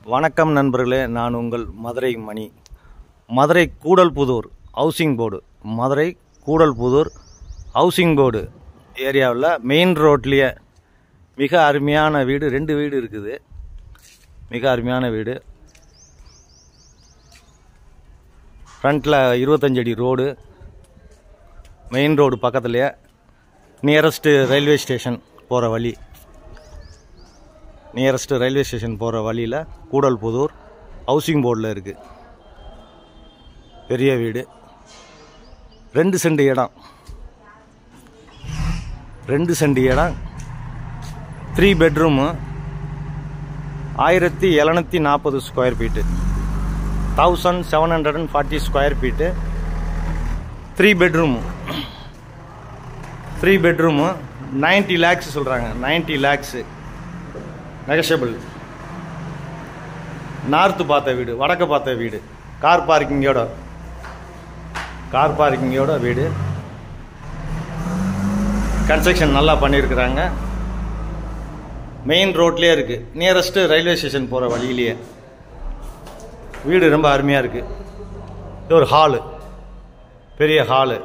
வணக்கம் நண்பர்களே நான் உங்கள் Madurai Mani Madurai Koodalputhur housing board Madurai Koodalputhur housing board ஏரியாவில் மெயின் ரோட்லேயே மிக அருமையான வீடு ரெண்டு வீடு இருக்குது மிக அருமையான வீடு ஃப்ரண்ட்டில் இருபத்தஞ்சு அடி ரோடு மெயின் ரோடு பக்கத்துலேயே நியரஸ்ட்டு ரயில்வே ஸ்டேஷன் போகிற வழி நியரஸ்ட்டு ரயில்வே ஸ்டேஷன் போகிற வழியில் கூடல்புதூர் ஹவுசிங் போர்டில் இருக்குது பெரிய வீடு ரெண்டு சென்ட் இடம் ரெண்டு சென்ட் இடம் த்ரீ பெட்ரூமு ஆயிரத்தி எழுநூற்றி நாற்பது square feet thousand seven hundred and forty square feet three bedroom three bedroom ninety lakhs சொல்கிறாங்க நைன்ட்டி லேக்ஸு நெகஷபிள் நார்த்து பார்த்த வீடு வடக்கு பார்த்த வீடு கார் பார்க்கிங்கோட கார் பார்க்கிங்கோட வீடு கன்ஸ்ட்ரக்ஷன் நல்லா பண்ணியிருக்கிறாங்க மெயின் ரோட்லேயே இருக்குது நியரஸ்ட்டு ரயில்வே ஸ்டேஷன் போகிற வழியிலேயே வீடு ரொம்ப அருமையாக இருக்குது இது ஒரு ஹாலு பெரிய ஹாலு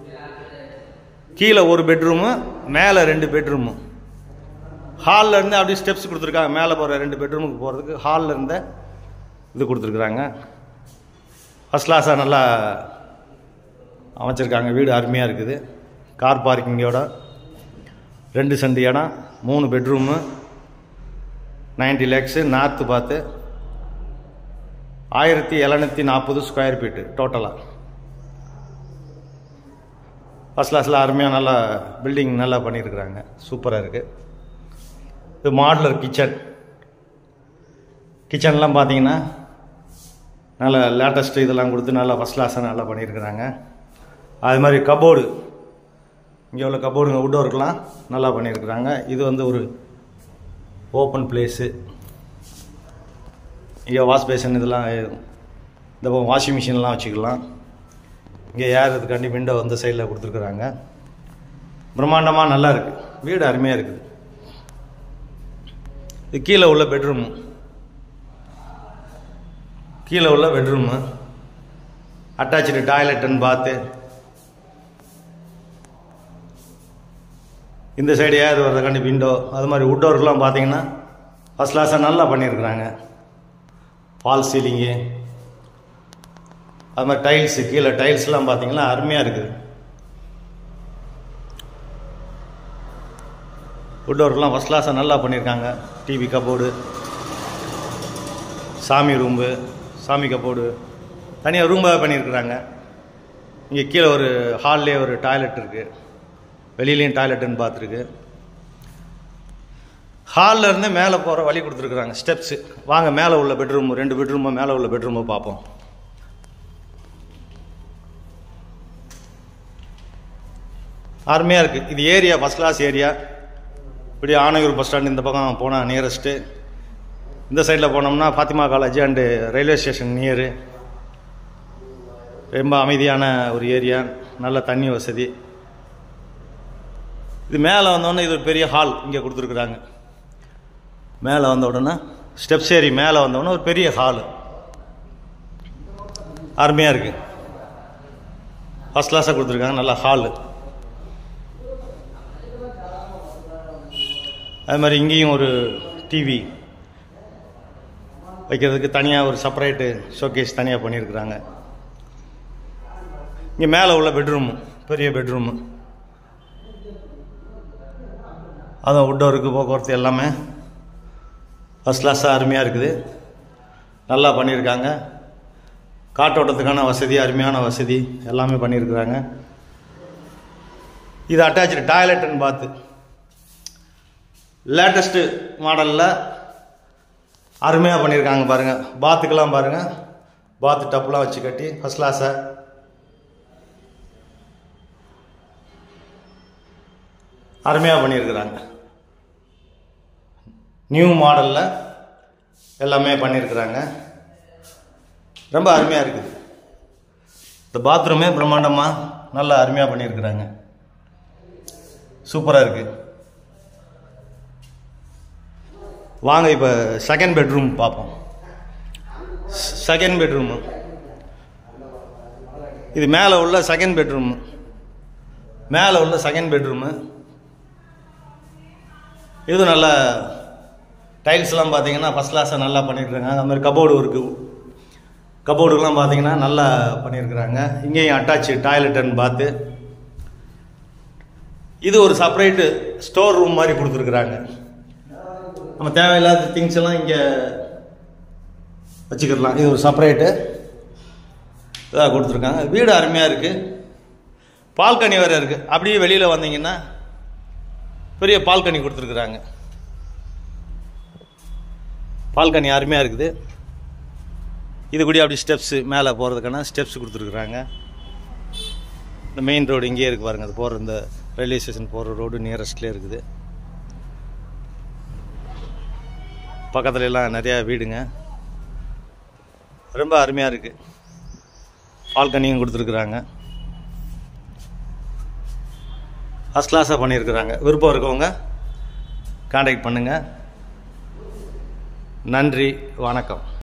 கீழே ஒரு பெட்ரூமு மேலே ரெண்டு பெட்ரூமு ஹாலில் இருந்து அப்படியே ஸ்டெப்ஸ் கொடுத்துருக்காங்க மேலே போகிற ரெண்டு பெட்ரூமுக்கு போகிறதுக்கு ஹாலில் இருந்த இது கொடுத்துருக்குறாங்க ஃபஸ்ட் கிளாஸாக நல்லா அமைச்சிருக்காங்க வீடு அருமையாக இருக்குது கார் பார்க்கிங்கோட ரெண்டு சென்ட் இடம் மூணு பெட்ரூமு நைன்டி லேக்ஸு நார்த்து பார்த்து ஆயிரத்தி எழுநூற்றி நாற்பது ஸ்கொயர் ஃபீட்டு டோட்டலாக ஃபஸ்ட் கிளாஸில் அருமையாக நல்லா பில்டிங் நல்லா பண்ணியிருக்கிறாங்க சூப்பராக இருக்குது இது மாடுலர் கிச்சன் கிச்சன்லாம் பார்த்தீங்கன்னா நல்ல லேட்டஸ்ட் இதெல்லாம் கொடுத்து நல்லா ஃபஸ்ட் கிளாஸாக நல்லா பண்ணியிருக்கிறாங்க அது மாதிரி கபோர்டு இங்கே உள்ள கபோர்டுங்க உட் ஒர்க்லாம் நல்லா பண்ணியிருக்கிறாங்க இது வந்து ஒரு ஓப்பன் பிளேஸு இங்கே வாஷ் பேசன் இதெல்லாம் இந்த வாஷிங் மிஷின்லாம் வச்சுக்கலாம் இங்கே ஏறுறதுக்காண்டி விண்டோ வந்து சைடில் கொடுத்துருக்குறாங்க பிரம்மாண்டமாக நல்லா இருக்குது வீடு அருமையாக இருக்குது இது கீழே உள்ள பெட்ரூமு கீழே உள்ள பெட்ரூமு அட்டாச்சு டாய்லெட் அண்ட் பாத்து இந்த சைடு ஏறு வர்றதுக்காண்டி விண்டோ அது மாதிரி உட் ஒர்க்லாம் பார்த்தீங்கன்னா ஃபஸ்ட் கிளாஸாக நல்லா பண்ணியிருக்கிறாங்க ஃபால் சீலிங்கு அது மாதிரி டைல்ஸு கீழே டைல்ஸ்லாம் பார்த்தீங்கன்னா அருமையாக இருக்குது உட் ஒர்க்லாம் ஃபஸ்ட் கிளாஸாக நல்லா பண்ணியிருக்காங்க டிவி கபோர்டு சாமி ரூம்பு சாமி கபோர்டு தனியாக ரூம்பாக பண்ணியிருக்கிறாங்க இங்கே கீழே ஒரு ஹால்லே ஒரு டாய்லெட் இருக்குது வெளியிலையும் டாய்லெட்டுன்னு பார்த்துருக்கு ஹாலில் இருந்து மேலே போகிற வழி கொடுத்துருக்குறாங்க ஸ்டெப்ஸு வாங்க மேலே உள்ள பெட்ரூம் ரெண்டு பெட்ரூமு மேலே உள்ள பெட்ரூமை பார்ப்போம் அருமையாக இருக்குது இது ஏரியா ஃபஸ்ட் கிளாஸ் ஏரியா இப்படி ஆனையூர் பஸ் ஸ்டாண்ட் இந்த பக்கம் போனால் நியரஸ்ட்டு இந்த சைடில் போனோம்னா Fatima college and railway station near ரொம்ப அமைதியான ஒரு ஏரியா நல்ல தண்ணி வசதி இது மேலே வந்தோடனே இது ஒரு பெரிய ஹால் இங்கே கொடுத்துருக்குறாங்க மேலே வந்த உடனே ஸ்டெப்ஸ் ஏறி மேலே வந்தோடனே ஒரு பெரிய ஹாலு அருமையாக இருக்குது ஃபஸ்ட் கிளாஸாக கொடுத்துருக்காங்க நல்லா ஹாலு அது மாதிரி இங்கேயும் ஒரு டிவி வைக்கிறதுக்கு தனியாக ஒரு செப்பரேட்டு ஷோகேஸ் தனியாக பண்ணியிருக்கிறாங்க இங்கே மேலே உள்ள பெட்ரூமு பெரிய பெட்ரூமு அதுவும் உட்டோருக்கு போக்குவரத்து எல்லாமே ஃபஸ்ட் கிளாஸாக அருமையாக இருக்குது நல்லா பண்ணியிருக்காங்க காற்றோட்டத்துக்கான வசதி அருமையான வசதி எல்லாமே பண்ணியிருக்கிறாங்க இது அட்டாச்சு டாய்லெட்டுன்னு பார்த்து லேட்டஸ்ட்டு மாடலில் அருமையாக பண்ணியிருக்காங்க பாருங்கள் பாத்துக்கெல்லாம் பாருங்கள் பாத்து டப்புலாம் வச்சு கட்டி ஃபஸ்ட் கிளாஸை அருமையாக பண்ணியிருக்கிறாங்க நியூ மாடலில் எல்லாமே பண்ணியிருக்கிறாங்க ரொம்ப அருமையாக இருக்குது இந்த பாத்ரூமே பிரம்மாண்டமாக நல்லா அருமையாக பண்ணியிருக்கிறாங்க சூப்பராக இருக்குது வாங்க இப்போ செகண்ட் பெட்ரூம் பார்ப்போம் செகண்ட் பெட்ரூமு இது மேலே உள்ள செகண்ட் பெட்ரூமு மேலே உள்ள செகண்ட் பெட்ரூமு இது நல்ல டைல்ஸ்லாம் பார்த்தீங்கன்னா ஃபஸ்ட் கிளாஸாக நல்லா பண்ணியிருக்காங்க அது மாதிரி கபோர்டு ஒர்க்கு கபோர்டுக்கெலாம் பார்த்தீங்கன்னா நல்லா பண்ணியிருக்கிறாங்க இங்கேயும் அட்டாச்சு டாய்லெட் அண்ட் பாத்து இது ஒரு செப்பரேட்டு ஸ்டோர் ரூம் மாதிரி கொடுத்துருக்குறாங்க நம்ம தேவையில்லாத திங்ஸ் எல்லாம் இங்கே வச்சுக்கிடலாம் இது ஒரு செப்பரேட்டு இதாக கொடுத்துருக்காங்க வீடு அருமையாக இருக்குது பால்கனி வேறு இருக்குது அப்படியே வெளியில் வந்தீங்கன்னா பெரிய பால்கனி கொடுத்துருக்குறாங்க பால்கனி அருமையாக இருக்குது இது கூட அப்படி ஸ்டெப்ஸு மேலே போகிறதுக்கான ஸ்டெப்ஸ் கொடுத்துருக்குறாங்க இந்த மெயின் ரோடு இங்கேயே இருக்குது பாருங்கள் அது போகிற இந்த ரயில்வே ஸ்டேஷன் போகிற ரோடு நியரஸ்ட்லேயே இருக்குது பக்கத்துல எல்லாம் நிறையா வீடுங்க ரொம்ப அருமையாக இருக்குது பால்கனியும் கொடுத்துருக்குறாங்க ஃபஸ்ட் கிளாஸாக பண்ணியிருக்கிறாங்க விருப்பம் இருக்கவங்க காண்டாக்ட் பண்ணுங்கள் நன்றி வணக்கம்